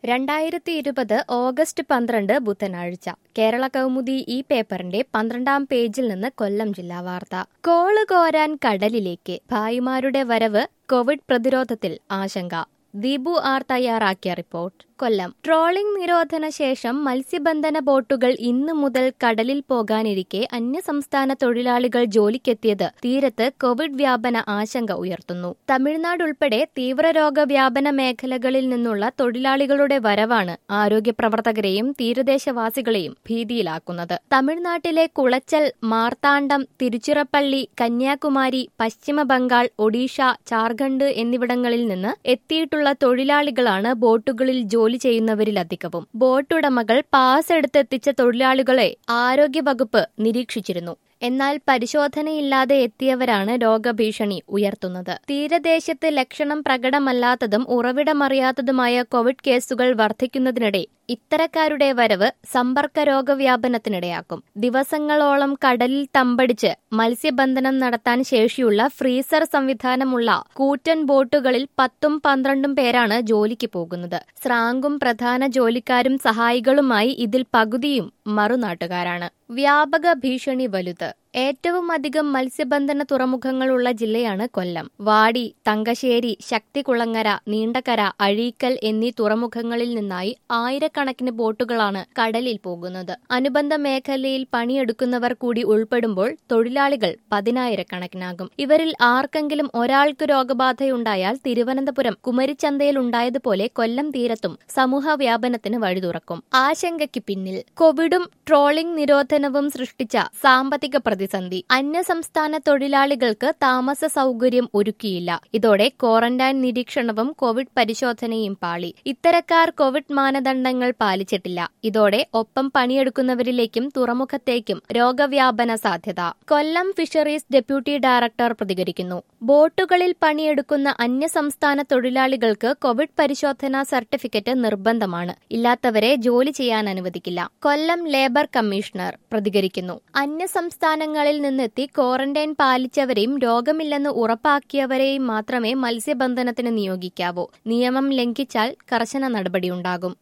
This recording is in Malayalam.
രണ്ടായിരത്തി ഇരുപത് ഓഗസ്റ്റ് പന്ത്രണ്ട് ബുധനാഴ്ച കേരള കൗമുദി ഈ പേപ്പറിന്റെ പന്ത്രണ്ടാം പേജിൽ നിന്ന് കൊല്ലം ജില്ലാ വാർത്ത കോള് കോരാൻ കടലിലേക്ക് ഭായിമാരുടെ വരവ് കോവിഡ് പ്രതിരോധത്തിൽ ആശങ്ക ദീപു ആർ തയ്യാറാക്കിയ റിപ്പോർട്ട് കൊല്ലം ട്രോളിംഗ് നിരോധന ശേഷം മത്സ്യബന്ധന ബോട്ടുകൾ ഇന്നു മുതൽ കടലിൽ പോകാനിരിക്കെ അന്യസംസ്ഥാന തൊഴിലാളികൾ ജോലിക്കെത്തിയത് തീരത്ത് കോവിഡ് വ്യാപന ആശങ്ക ഉയർത്തുന്നു തമിഴ്നാട് ഉൾപ്പെടെ തീവ്രരോഗ വ്യാപന മേഖലകളിൽ നിന്നുള്ള തൊഴിലാളികളുടെ വരവാണ് ആരോഗ്യ പ്രവർത്തകരെയും തീരദേശവാസികളെയും ഭീതിയിലാക്കുന്നത് തമിഴ്നാട്ടിലെ കുളച്ചൽ മാർത്താണ്ഡം തിരുച്ചിറപ്പള്ളി കന്യാകുമാരി പശ്ചിമ ബംഗാൾ ഒഡീഷ ജാർഖണ്ഡ് എന്നിവിടങ്ങളിൽ നിന്ന് എത്തിയിട്ടുള്ള തൊഴിലാളികളാണ് ബോട്ടുകളിൽ ജോലി ചെയ്യുന്നവരിലധികവും ബോട്ടുടമകൾ പാസ് എടുത്തെത്തിച്ച തൊഴിലാളികളെ ആരോഗ്യവകുപ്പ് നിരീക്ഷിച്ചിരുന്നു എന്നാൽ പരിശോധനയില്ലാതെ എത്തിയവരാണ് രോഗഭീഷണി ഉയർത്തുന്നത് തീരദേശത്ത് ലക്ഷണം പ്രകടമല്ലാത്തതും ഉറവിടമറിയാത്തതുമായ കോവിഡ് കേസുകൾ വർദ്ധിക്കുന്നതിനിടെ ഇത്തരക്കാരുടെ വരവ് സമ്പർക്ക രോഗവ്യാപനത്തിനിടയാക്കും ദിവസങ്ങളോളം കടലിൽ തമ്പടിച്ച് മത്സ്യബന്ധനം നടത്താൻ ശേഷിയുള്ള ഫ്രീസർ സംവിധാനമുള്ള കൂറ്റൻ ബോട്ടുകളിൽ പത്തും പന്ത്രണ്ടും പേരാണ് ജോലിക്ക് പോകുന്നത് സ്രാങ്കും പ്രധാന ജോലിക്കാരും സഹായികളുമായി ഇതിൽ പകുതിയും മറുനാട്ടുകാരാണ് വ്യാപക ഭീഷണി വലുത് ഏറ്റവും അധികം മത്സ്യബന്ധന തുറമുഖങ്ങളുള്ള ജില്ലയാണ് കൊല്ലം വാടി തങ്കശ്ശേരി ശക്തികുളങ്ങര നീണ്ടകര അഴീക്കൽ എന്നീ തുറമുഖങ്ങളിൽ നിന്നായി ആയിരക്കണക്കിന് ബോട്ടുകളാണ് കടലിൽ പോകുന്നത് അനുബന്ധ മേഖലയിൽ പണിയെടുക്കുന്നവർ കൂടി ഉൾപ്പെടുമ്പോൾ തൊഴിലാളികൾ പതിനായിരക്കണക്കിനാകും ഇവരിൽ ആർക്കെങ്കിലും ഒരാൾക്ക് രോഗബാധയുണ്ടായാൽ തിരുവനന്തപുരം കുമരിച്ചന്തയിൽ ഉണ്ടായതുപോലെ കൊല്ലം തീരത്തും സമൂഹ വ്യാപനത്തിന് വഴി തുറക്കും ആശങ്കയ്ക്ക് പിന്നിൽ കോവിഡും ട്രോളിംഗ് നിരോധനവും സൃഷ്ടിച്ച സാമ്പത്തിക പ്രതിസന്ധി അന്യസംസ്ഥാന തൊഴിലാളികൾക്ക് താമസ സൗകര്യം ഒരുക്കിയില്ല ഇതോടെ ക്വാറന്റൈൻ നിരീക്ഷണവും കോവിഡ് പരിശോധനയും പാളി ഇത്തരക്കാർ കോവിഡ് മാനദണ്ഡങ്ങൾ പാലിച്ചിട്ടില്ല ഇതോടെ ഒപ്പം പണിയെടുക്കുന്നവരിലേക്കും തുറമുഖത്തേക്കും രോഗവ്യാപന സാധ്യത കൊല്ലം ഫിഷറീസ് ഡെപ്യൂട്ടി ഡയറക്ടർ പ്രതികരിക്കുന്നു ബോട്ടുകളിൽ പണിയെടുക്കുന്ന അന്യസംസ്ഥാന തൊഴിലാളികൾക്ക് കോവിഡ് പരിശോധനാ സർട്ടിഫിക്കറ്റ് നിർബന്ധമാണ് ഇല്ലാത്തവരെ ജോലി ചെയ്യാൻ അനുവദിക്കില്ല കൊല്ലം ലേബർ കമ്മീഷണർ പ്രതികരിക്കുന്നു അന്യസംസ്ഥാനങ്ങളിൽ നിന്നെത്തി ക്വാറന്റൈൻ പാലിച്ചവരെയും രോഗമില്ലെന്ന് ഉറപ്പാക്കിയവരെയും മാത്രമേ മത്സ്യബന്ധനത്തിന് നിയോഗിക്കാവൂ നിയമം ലംഘിച്ചാൽ കർശന നടപടിയുണ്ടാകും